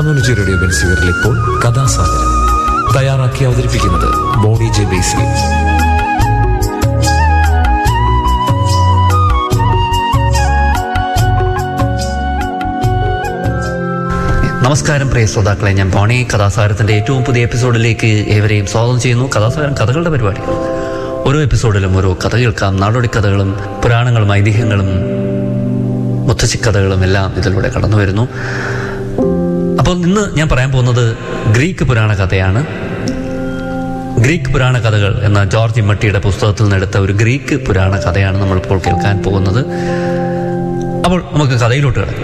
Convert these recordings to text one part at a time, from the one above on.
community radio ബെൻസിവറിൽ ഇപ്പോൾ കഥാസാഗരം തയ്യാറാക്കി അവതരിപ്പിക്കുന്നത് ബോണി ജെ ബേസിൽ നമസ്കാരം പ്രിയ ശ്രോതാക്കളെ ഞാൻ ബോണി കഥാസാരത്തിന്റെ ഏറ്റവും പുതിയ എപ്പിസോഡിലേക്ക് ഏവരെയും സ്വാഗതം ചെയ്യുന്നു കഥാസാരം കഥകളുടെ പരിപാടി ഓരോ എപ്പിസോഡിലും ഓരോ കഥ കേൾക്കാം നാടോടി കഥകളും പുരാണങ്ങളും ഐതിഹ്യങ്ങളും മുത്തശ്ശിക്കഥകളും എല്ലാം ഇതിലൂടെ കടന്നു വരുന്നു അപ്പോൾ ഇന്ന് ഞാൻ പറയാൻ പോകുന്നത് ഗ്രീക്ക് പുരാണ കഥയാണ് ഗ്രീക്ക് പുരാണ കഥകൾ എന്ന ജോർജ് ഇമ്മട്ടിയുടെ പുസ്തകത്തിൽ നിന്നെടുത്ത ഒരു ഗ്രീക്ക് പുരാണ കഥയാണ് നമ്മളിപ്പോൾ കേൾക്കാൻ പോകുന്നത് അപ്പോൾ നമുക്ക് കഥയിലോട്ട് കിടക്കാം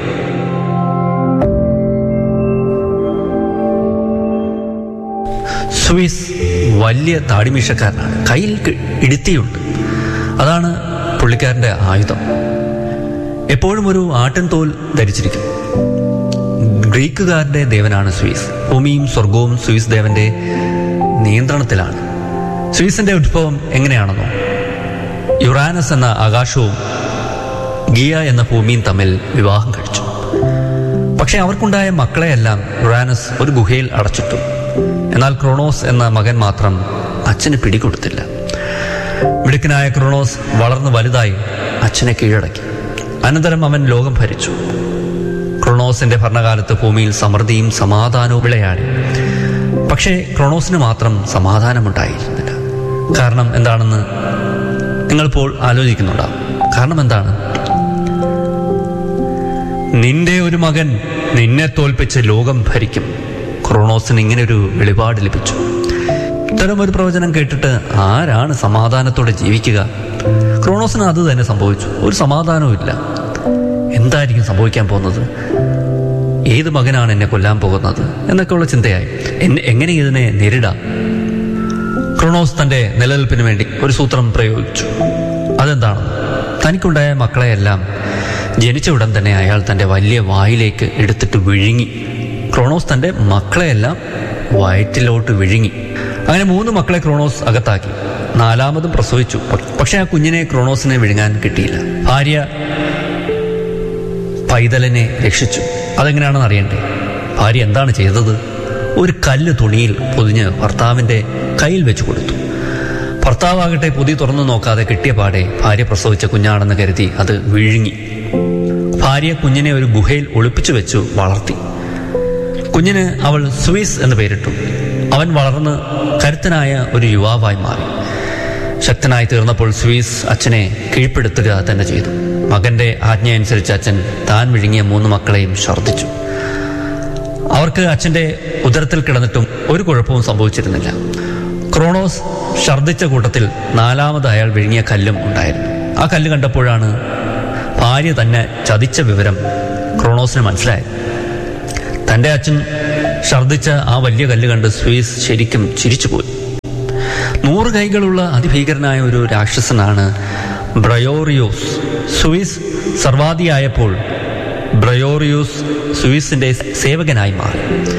സ്വിസ് വലിയ താടിമീശക്കാരനാണ് കയ്യിൽ കി- ഇടുത്തിയുണ്ട് അതാണ് പുള്ളിക്കാരൻ്റെ ആയുധം എപ്പോഴും ഒരു ആട്ടിൻ തോൽ ധരിച്ചിരിക്കും ഗ്രീക്കുകാരുടെ ദേവനാണ് സ്വിസ് ഭൂമിയും സ്വർഗവും സ്വിസ് ദേവന്റെ നിയന്ത്രണത്തിലാണ് സ്വിസിന്റെ ഉത്ഭവം എങ്ങനെയാണെന്നോ യുറാനസ് എന്ന ആകാശവും ഗിയ എന്ന ഭൂമിയും തമ്മിൽ വിവാഹം കഴിച്ചു പക്ഷെ അവർക്കുണ്ടായ മക്കളെയെല്ലാം യുറാനസ് ഒരു ഗുഹയിൽ അടച്ചിട്ടു എന്നാൽ ക്രോണോസ് എന്ന മകൻ മാത്രം അച്ഛന് പിടികൊടുത്തില്ല മിടുക്കനായ ക്രോണോസ് വളർന്നു വലുതായി അച്ഛനെ കീഴടക്കി അനന്തരം അവൻ ലോകം ഭരിച്ചു ക്രോണോസിന്റെ ഭരണകാലത്ത് ഭൂമിയിൽ സമൃദ്ധിയും സമാധാനവും വിളയാടി പക്ഷേ ക്രോണോസിന് മാത്രം സമാധാനമുണ്ടായിരുന്നില്ല കാരണം എന്താണെന്ന് നിങ്ങളിപ്പോൾ ആലോചിക്കുന്നുണ്ടാവും കാരണം എന്താണ് നിന്റെ ഒരു മകൻ നിന്നെ തോൽപ്പിച്ച് ലോകം ഭരിക്കും ക്രോണോസിന് ഇങ്ങനെ ഒരു വെളിപാട് ലഭിച്ചു ഇത്തരം ഒരു പ്രവചനം കേട്ടിട്ട് ആരാണ് സമാധാനത്തോടെ ജീവിക്കുക ക്രോണോസിന് അത് തന്നെ സംഭവിച്ചു ഒരു സമാധാനവും ഇല്ല എന്തായിരിക്കും സംഭവിക്കാൻ പോകുന്നത് ഏത് മകനാണ് എന്നെ കൊല്ലാൻ പോകുന്നത് എന്നൊക്കെയുള്ള ചിന്തയായി എന്നെ എങ്ങനെ ഇതിനെ നേരിടാം ക്രോണോസ് തന്റെ നിലനിൽപ്പിന് വേണ്ടി ഒരു സൂത്രം പ്രയോഗിച്ചു അതെന്താണ് തനിക്കുണ്ടായ മക്കളെയെല്ലാം ജനിച്ച ഉടൻ തന്നെ അയാൾ തന്റെ വലിയ വായിലേക്ക് എടുത്തിട്ട് വിഴുങ്ങി ക്രോണോസ് തന്റെ മക്കളെയെല്ലാം വയറ്റിലോട്ട് വിഴുങ്ങി അങ്ങനെ മൂന്ന് മക്കളെ ക്രോണോസ് അകത്താക്കി നാലാമതും പ്രസവിച്ചു പ- പക്ഷെ ആ കുഞ്ഞിനെ ക്രോണോസിനെ വിഴുങ്ങാൻ കിട്ടിയില്ല ഭാര്യ പൈതലിനെ രക്ഷിച്ചു അതെങ്ങനെയാണെന്ന് അറിയണ്ടേ ഭാര്യ എന്താണ് ചെയ്തത് ഒരു കല്ല് തുണിയിൽ പൊതിഞ്ഞ് ഭർത്താവിന്റെ കയ്യിൽ വെച്ച് കൊടുത്തു ഭർത്താവാകട്ടെ പൊതി തുറന്നു നോക്കാതെ കിട്ടിയ പാടെ ഭാര്യ പ്രസവിച്ച കുഞ്ഞാണെന്ന് കരുതി അത് വിഴുങ്ങി ഭാര്യ കുഞ്ഞിനെ ഒരു ഗുഹയിൽ ഒളിപ്പിച്ചു വെച്ചു വളർത്തി കുഞ്ഞിന് അവൾ സ്വിസ് എന്ന് പേരിട്ടു അവൻ വളർന്ന് കരുത്തനായ ഒരു യുവാവായി മാറി ശക്തനായി തീർന്നപ്പോൾ സ്വീസ് അച്ഛനെ കീഴ്പ്പെടുത്തുക തന്നെ ചെയ്തു മകന്റെ ആജ്ഞയനുസരിച്ച് അച്ഛൻ താൻ വിഴുങ്ങിയ മൂന്ന് മക്കളെയും ഛർദ്ദിച്ചു അവർക്ക് അച്ഛന്റെ ഉദരത്തിൽ കിടന്നിട്ടും ഒരു കുഴപ്പവും സംഭവിച്ചിരുന്നില്ല ക്രോണോസ് ഛർദ്ദിച്ച കൂട്ടത്തിൽ നാലാമത് അയാൾ വിഴുങ്ങിയ കല്ലും ഉണ്ടായിരുന്നു ആ കല്ല് കണ്ടപ്പോഴാണ് ഭാര്യ തന്നെ ചതിച്ച വിവരം ക്രോണോസിന് മനസ്സിലായത് തന്റെ അച്ഛൻ ഛർദ്ദിച്ച ആ വലിയ കല്ല് കണ്ട് സ്വീസ് ശരിക്കും ചിരിച്ചുപോയി നൂറ് കൈകളുള്ള അതിഭീകരനായ ഒരു രാക്ഷസനാണ് ബ്രയോറിയോസ് സുയിസ് സർവാദിയായപ്പോൾ ബ്രയോറിയോസ് സുയിസിന്റെ സേവകനായി മാറി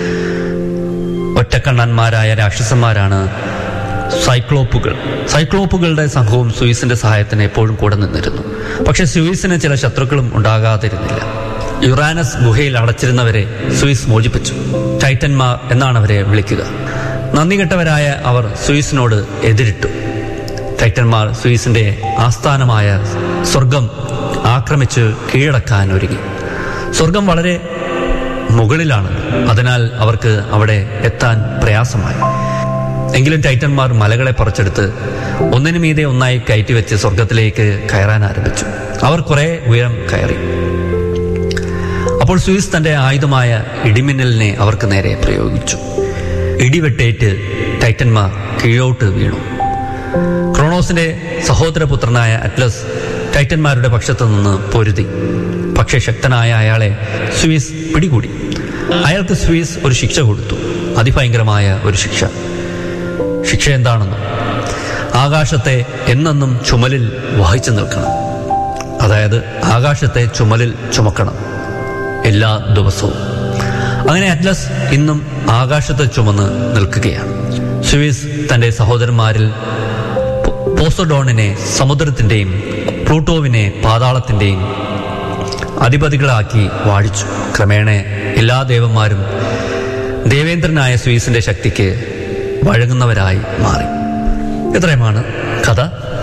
ഒറ്റക്കണ്ണന്മാരായ രാക്ഷസന്മാരാണ് സൈക്ലോപ്പുകൾ സൈക്ലോപ്പുകളുടെ സംഘവും സുയിസിന്റെ സഹായത്തിന് എപ്പോഴും കൂടെ നിന്നിരുന്നു പക്ഷെ സുയിസിന് ചില ശത്രുക്കളും ഉണ്ടാകാതിരുന്നില്ല യുറാനസ് ഗുഹയിൽ അടച്ചിരുന്നവരെ സുയിസ് മോചിപ്പിച്ചു ടൈറ്റന്മാർ എന്നാണ് അവരെ വിളിക്കുക നന്ദികെട്ടവരായ അവർ സുയിസിനോട് എതിരിട്ടു ടൈറ്റന്മാർ സുയിസിന്റെ ആസ്ഥാനമായ സ്വർഗം ആക്രമിച്ച് കീഴടക്കാൻ ഒരുങ്ങി സ്വർഗം വളരെ മുകളിലാണ് അതിനാൽ അവർക്ക് അവിടെ എത്താൻ പ്രയാസമായി എങ്കിലും ടൈറ്റന്മാർ മലകളെ പറിച്ചെടുത്ത് ഒന്നിനു മീതെ ഒന്നായി കയറ്റിവെച്ച് സ്വർഗത്തിലേക്ക് കയറാൻ ആരംഭിച്ചു അവർ കുറെ ഉയരം കയറി അപ്പോൾ സ്വിസ് തന്റെ ആയുധമായ ഇടിമിന്നലിനെ അവർക്ക് നേരെ പ്രയോഗിച്ചു ഇടിവെട്ടേറ്റ് ടൈറ്റന്മാർ കീഴോട്ട് വീണു ക്രോണോസിന്റെ സഹോദരപുത്രനായ അറ്റ്ലസ് ടൈറ്റന്മാരുടെ പക്ഷത്തു നിന്ന് പൊരുതി പക്ഷേ ശക്തനായ അയാളെ സ്വിസ് പിടികൂടി അയാൾക്ക് സ്വിസ് ഒരു ശിക്ഷ കൊടുത്തു അതിഭയങ്കരമായ ഒരു ശിക്ഷ ശിക്ഷ എന്താണെന്നോ ആകാശത്തെ എന്നെന്നും ചുമലിൽ വഹിച്ചു നിൽക്കണം അതായത് ആകാശത്തെ ചുമലിൽ ചുമക്കണം എല്ലാ ദിവസവും അങ്ങനെ അറ്റ്ലസ് ഇന്നും ആകാശത്തെ ചുമന്ന് നിൽക്കുകയാണ് സ്വിസ് തന്റെ സഹോദരന്മാരിൽ പോ- പോസഡോണിനെ സമുദ്രത്തിന്റെയും പ്ലൂട്ടോവിനെ പാതാളത്തിന്റെയും അധിപതികളാക്കി വാഴിച്ചു ക്രമേണ എല്ലാ ദേവന്മാരും ദേവേന്ദ്രനായ സ്വീസിന്റെ ശക്തിക്ക് വഴങ്ങുന്നവരായി മാറി ഇത്രയുമാണ് കഥ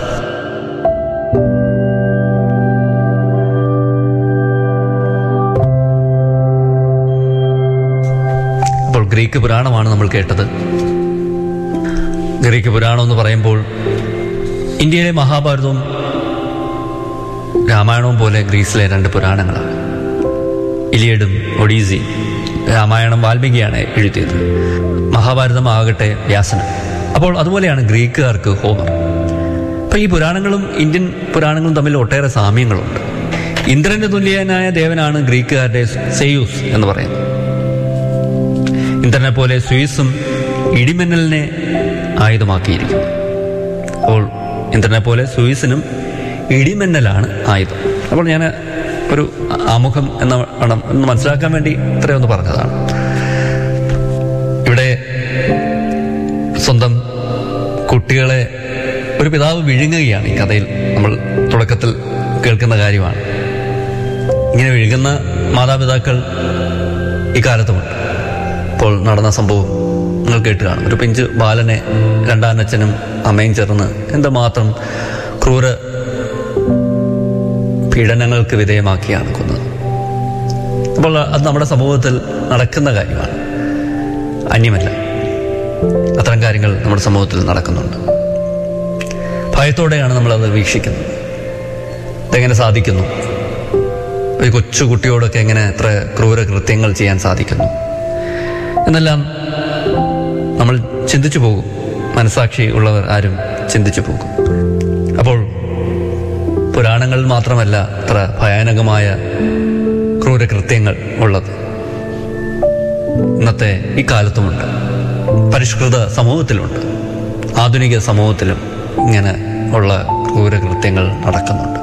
അപ്പോൾ ഗ്രീക്ക് പുരാണമാണ് നമ്മൾ കേട്ടത് ഗ്രീക്ക് പുരാണം എന്ന് പറയുമ്പോൾ ഇന്ത്യയിലെ മഹാഭാരതവും രാമായണവും പോലെ ഗ്രീസിലെ രണ്ട് പുരാണങ്ങളാണ് ഇലിയഡും ഒഡീസി രാമായണം വാൽമീകിയാണ് എഴുതിയത് മഹാഭാരതം ആകട്ടെ വ്യാസനം അപ്പോൾ അതുപോലെയാണ് ഗ്രീക്കുകാർക്ക് ഹോമർ അപ്പൊ ഈ പുരാണങ്ങളും ഇന്ത്യൻ പുരാണങ്ങളും തമ്മിൽ ഒട്ടേറെ സാമ്യങ്ങളുണ്ട് ഇന്ദ്രന്റെ തുല്യനായ ദേവനാണ് ഗ്രീക്കുകാരുടെ സെയൂസ് എന്ന് പറയുന്നത് ഇന്ദ്രനെ പോലെ സ്വിസും ഇടിമിന്നലിനെ ആയുധമാക്കിയിരിക്കുന്നു അപ്പോൾ ഇന്ദ്രനെ പോലെ സുയിസിനും ഇടിമിന്നലാണ് ആയുധം അപ്പോൾ ഞാൻ ഒരു ആമുഖം എന്ന വേണം എന്ന് മനസ്സിലാക്കാൻ വേണ്ടി ഇത്രയൊന്ന് പറഞ്ഞതാണ് ഇവിടെ സ്വന്തം കുട്ടികളെ ഒരു പിതാവ് വിഴുങ്ങുകയാണ് ഈ കഥയിൽ നമ്മൾ തുടക്കത്തിൽ കേൾക്കുന്ന കാര്യമാണ് ഇങ്ങനെ വിഴുകുന്ന മാതാപിതാക്കൾ ഇക്കാലത്തുമുണ്ട് ഇപ്പോൾ നടന്ന സംഭവം നിങ്ങൾ കേട്ട് കാണും ഒരു പിഞ്ച് ബാലനെ രണ്ടാനച്ഛനും അമ്മയും ചേർന്ന് എന്തുമാത്രം ക്രൂര പീഡനങ്ങൾക്ക് വിധേയമാക്കിയാണ് കൊന്നത് അപ്പോൾ അത് നമ്മുടെ സമൂഹത്തിൽ നടക്കുന്ന കാര്യമാണ് അന്യമല്ല അത്തരം കാര്യങ്ങൾ നമ്മുടെ സമൂഹത്തിൽ നടക്കുന്നുണ്ട് ഭയത്തോടെയാണ് നമ്മളത് വീക്ഷിക്കുന്നത് ഇതെങ്ങനെ സാധിക്കുന്നു ഒരു കൊച്ചു കുട്ടിയോടൊക്കെ എങ്ങനെ എത്ര ക്രൂര കൃത്യങ്ങൾ ചെയ്യാൻ സാധിക്കുന്നു എന്നെല്ലാം നമ്മൾ ചിന്തിച്ചു പോകും മനസാക്ഷി ഉള്ളവർ ആരും ചിന്തിച്ചു പോകും അപ്പോൾ പുരാണങ്ങളിൽ മാത്രമല്ല അത്ര ഭയാനകമായ ക്രൂരകൃത്യങ്ങൾ ഉള്ളത് ഇന്നത്തെ ഈ കാലത്തുമുണ്ട് പരിഷ്കൃത സമൂഹത്തിലുണ്ട് ആധുനിക സമൂഹത്തിലും ഇങ്ങനെ ഉള്ള ക്രൂരകൃത്യങ്ങൾ നടക്കുന്നുണ്ട്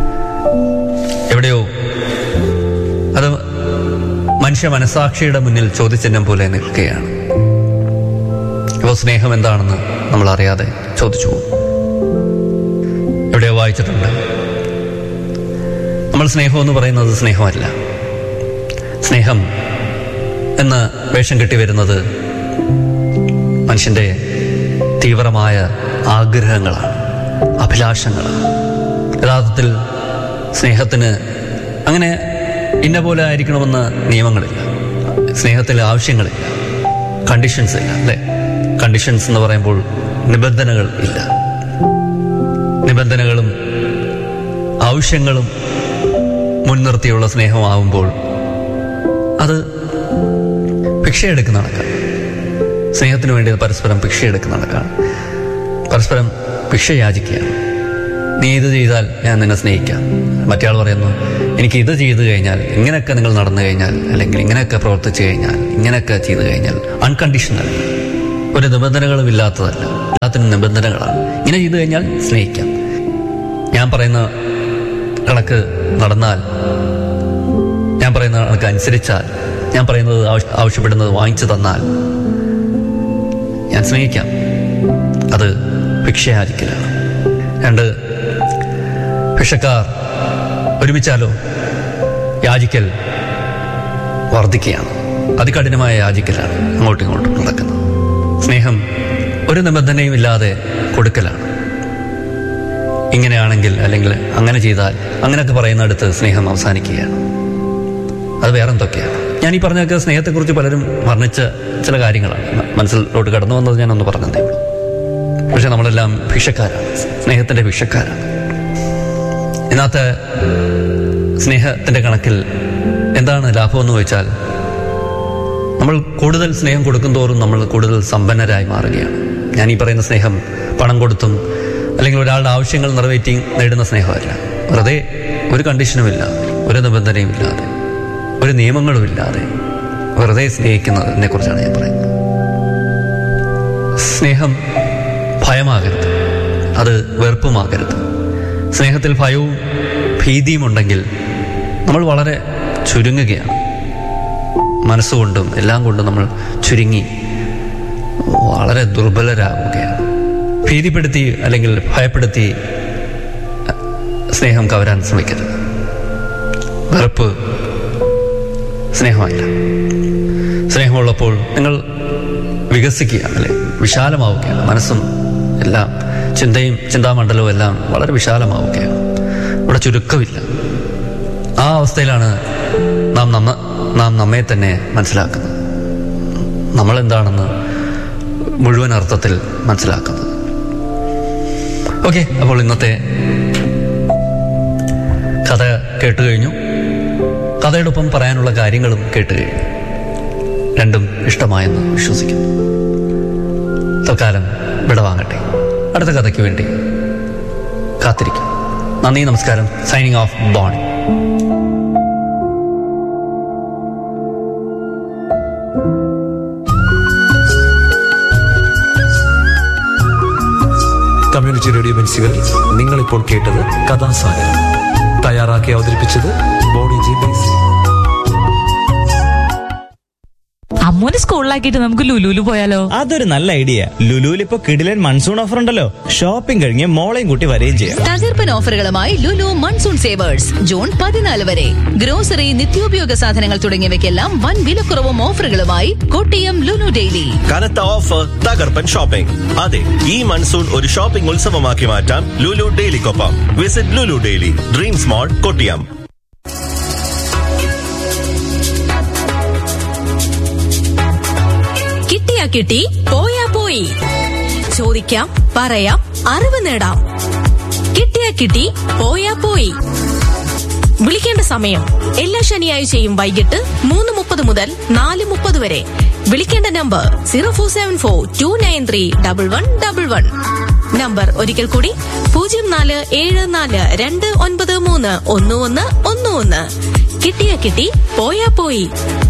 എവിടെയോ അത് മനുഷ്യ മനസാക്ഷിയുടെ മുന്നിൽ ചോദ്യചിഹ്നം പോലെ നിൽക്കുകയാണ് ഇപ്പോൾ സ്നേഹം എന്താണെന്ന് നമ്മൾ അറിയാതെ ചോദിച്ചു പോകും എവിടെയോ വായിച്ചിട്ടുണ്ട് നമ്മൾ സ്നേഹം എന്ന് പറയുന്നത് സ്നേഹമല്ല സ്നേഹം എന്ന് വേഷം കെട്ടി വരുന്നത് മനുഷ്യന്റെ തീവ്രമായ ആഗ്രഹങ്ങളാണ് അഭിലാഷങ്ങളാണ് യഥാർത്ഥത്തിൽ സ്നേഹത്തിന് അങ്ങനെ ഇന്ന പോലെ ആയിരിക്കണമെന്ന് നിയമങ്ങളില്ല സ്നേഹത്തിൽ ആവശ്യങ്ങളില്ല കണ്ടീഷൻസ് ഇല്ല അല്ലേ കണ്ടീഷൻസ് എന്ന് പറയുമ്പോൾ നിബന്ധനകൾ ഇല്ല നിബന്ധനകളും ആവശ്യങ്ങളും മുൻനിർത്തിയുള്ള സ്നേഹമാവുമ്പോൾ അത് ഭിക്ഷയെടുക്കുന്ന കണക്കാണ് സ്നേഹത്തിന് വേണ്ടി പരസ്പരം ഭിക്ഷയെടുക്കുന്ന കണക്കാണ് പരസ്പരം ഭിക്ഷ യാചിക്കുകയാണ് നീ ഇത് ചെയ്താൽ ഞാൻ നിന്നെ സ്നേഹിക്കാം മറ്റേയാൾ പറയുന്നു എനിക്ക് ഇത് ചെയ്തു കഴിഞ്ഞാൽ ഇങ്ങനെയൊക്കെ നിങ്ങൾ നടന്നു കഴിഞ്ഞാൽ അല്ലെങ്കിൽ ഇങ്ങനെയൊക്കെ പ്രവർത്തിച്ചു കഴിഞ്ഞാൽ ഇങ്ങനെയൊക്കെ ചെയ്തു കഴിഞ്ഞാൽ അൺകണ്ടീഷണൽ ഒരു നിബന്ധനകളും ഇല്ലാത്തതല്ല എല്ലാത്തിനും നിബന്ധനകളാണ് ഇങ്ങനെ ചെയ്തു കഴിഞ്ഞാൽ സ്നേഹിക്കാം ഞാൻ പറയുന്ന കണക്ക് നടന്നാൽ ഞാൻ പറയുന്ന കണക്ക് അനുസരിച്ചാൽ ഞാൻ പറയുന്നത് ആവശ്യ- ആവശ്യപ്പെടുന്നത് വാങ്ങിച്ചു തന്നാൽ ഞാൻ സ്നേഹിക്കാം അത് ഭിക്ഷയാചിക്കലാണ് രണ്ട് ഭിക്ഷക്കാർ ഒരുമിച്ചാലോ യാചിക്കൽ വർദ്ധിക്കുകയാണ് അതികഠിനമായ യാചിക്കലാണ് അങ്ങോട്ടും ഇങ്ങോട്ടും നടക്കുന്നത് സ്നേഹം ഒരു നിബന്ധനയും ഇല്ലാതെ കൊടുക്കലാണ് ഇങ്ങനെയാണെങ്കിൽ അല്ലെങ്കിൽ അങ്ങനെ ചെയ്താൽ അങ്ങനെയൊക്കെ പറയുന്നിടത്ത് സ്നേഹം അവസാനിക്കുകയാണ് അത് വേറെ എന്തൊക്കെയാണ് ഞാൻ ഈ പറഞ്ഞൊക്കെ സ്നേഹത്തെക്കുറിച്ച് പലരും വർണ്ണിച്ച ചില കാര്യങ്ങളാണ് മ- മനസ്സിലോട്ട് കടന്നു വന്നത് ഞാനൊന്ന് പറഞ്ഞതേ ഉള്ളൂ പക്ഷെ നമ്മളെല്ലാം ഭിക്ഷക്കാരാണ് സ്നേഹത്തിന്റെ ഭിക്ഷക്കാരാണ് ഇന്നത്തെ സ്നേഹത്തിന്റെ കണക്കിൽ എന്താണ് ലാഭം എന്ന് വെച്ചാൽ നമ്മൾ കൂടുതൽ സ്നേഹം കൊടുക്കും തോറും നമ്മൾ കൂടുതൽ സമ്പന്നരായി മാറുകയാണ് ഞാൻ ഈ പറയുന്ന സ്നേഹം പണം കൊടുത്തും അല്ലെങ്കിൽ ഒരാളുടെ ആവശ്യങ്ങൾ നിറവേറ്റി നേടുന്ന സ്നേഹമല്ല വെറുതെ ഒരു കണ്ടീഷനുമില്ലാതെ ഒരു നിബന്ധനയും ഇല്ലാതെ ഒരു നിയമങ്ങളും ഇല്ലാതെ വെറുതെ സ്നേഹിക്കുന്നതിനെ കുറിച്ചാണ് ഞാൻ പറയുന്നത് സ്നേഹം ഭയമാകരുത് അത് വെറുപ്പുമാകരുത് സ്നേഹത്തിൽ ഭയവും ഭീതിയും ഉണ്ടെങ്കിൽ നമ്മൾ വളരെ ചുരുങ്ങുകയാണ് മനസ്സുകൊണ്ടും എല്ലാം കൊണ്ടും നമ്മൾ ചുരുങ്ങി വളരെ ദുർബലരാകുകയാണ് ഭീതിപ്പെടുത്തി അല്ലെങ്കിൽ ഭയപ്പെടുത്തി അഹ്, സ്നേഹം കവരാൻ ശ്രമിക്കരുത് വെറുപ്പ് സ്നേഹമല്ല സ്നേഹമുള്ളപ്പോൾ നിങ്ങൾ വികസിക്കുകയാണ് അല്ലെ വിശാലമാവുകയാണ് മനസ്സും എല്ലാം ചിന്തയും ചിന്താമണ്ഡലവും എല്ലാം വളരെ വിശാലമാവുകയാണ് ഇവിടെ ചുരുക്കമില്ല ആ അവസ്ഥയിലാണ് നാം നമ്മ നാം നമ്മെ തന്നെ മനസ്സിലാക്കുന്നത് നമ്മൾ എന്താണെന്ന് മുഴുവൻ അർത്ഥത്തിൽ മനസ്സിലാക്കുന്നത് ഓക്കെ അപ്പോൾ ഇന്നത്തെ കഥ കേട്ട് കഴിഞ്ഞു കഥയുടെ ഒപ്പം പറയാനുള്ള കാര്യങ്ങളും കേട്ട് കഴിഞ്ഞു രണ്ടും ഇഷ്ടമായെന്ന് വിശ്വസിക്കുന്നു തൽക്കാലം വിടവാങ്ങട്ടെ അടുത്ത കഥയ്ക്ക് വേണ്ടി കാത്തിരിക്കും നന്ദി നമസ്കാരം സൈനിങ് ഓഫ് ബോൺ കമ്മ്യൂണിറ്റി റേഡിയോ ബെൻസികളിൽ നിങ്ങളിപ്പോൾ കേട്ടത് കഥാസാഗരം തയ്യാറാക്കി അവതരിപ്പിച്ചത് ബോണി ജെ ബേസി അമ്മൂനെ സ്കൂളിലാക്കിയിട്ട് നമുക്ക് ലുലുലു പോയാലോ അതൊരു നല്ല ഐഡിയ ലുലുവിൽ ഇപ്പൊ കിടിലൻ മൺസൂൺ ഓഫർ ഉണ്ടല്ലോ ഷോപ്പിംഗ് കഴിഞ്ഞ് മോളെയും കൂട്ടി വരികയും ചെയ്യാം തകർപ്പൻ ഓഫറുകളുമായി ലുലു മൺസൂൺ സേവേഴ്സ് ജൂൺ പതിനാല് വരെ ഗ്രോസറി നിത്യോപയോഗ സാധനങ്ങൾ തുടങ്ങിയവയ്ക്കെല്ലാം വൻ വിലക്കുറവും ഓഫറുകളുമായി കൊട്ടിയം ലുലു ഡെയിലി കനത്ത ഓഫർ തകർപ്പൻ ഷോപ്പിംഗ് അതെ ഈ മൺസൂൺ ഒരു ഷോപ്പിംഗ് ഉത്സവമാക്കി മാറ്റാം ലുലു ഡെയിലിക്കൊപ്പം visit Lulu daily dream smart Kottiyam കിട്ടിയാ കിട്ടി പോയാ പോയി ചോദിക്കാം പറയാം അറിവ് നേടാം കിട്ടിയാ കിട്ടി പോയാ പോയി വിളിക്കേണ്ട സമയം എല്ലാ ശനിയാഴ്ചയും വൈകിട്ട് മൂന്ന് മുപ്പത് മുതൽ നാല് മുപ്പത് വരെ വിളിക്കേണ്ട number zero four seven four two nine three double one double one number ഒരിക്കൽ കൂടി പൂജ്യം നാല് ഏഴ് നാല് രണ്ട് ഒൻപത് മൂന്ന് ഒന്ന് ഒന്ന് ഒന്ന് ഒന്ന് കിട്ടിയാ കിട്ടി പോയാ പോയി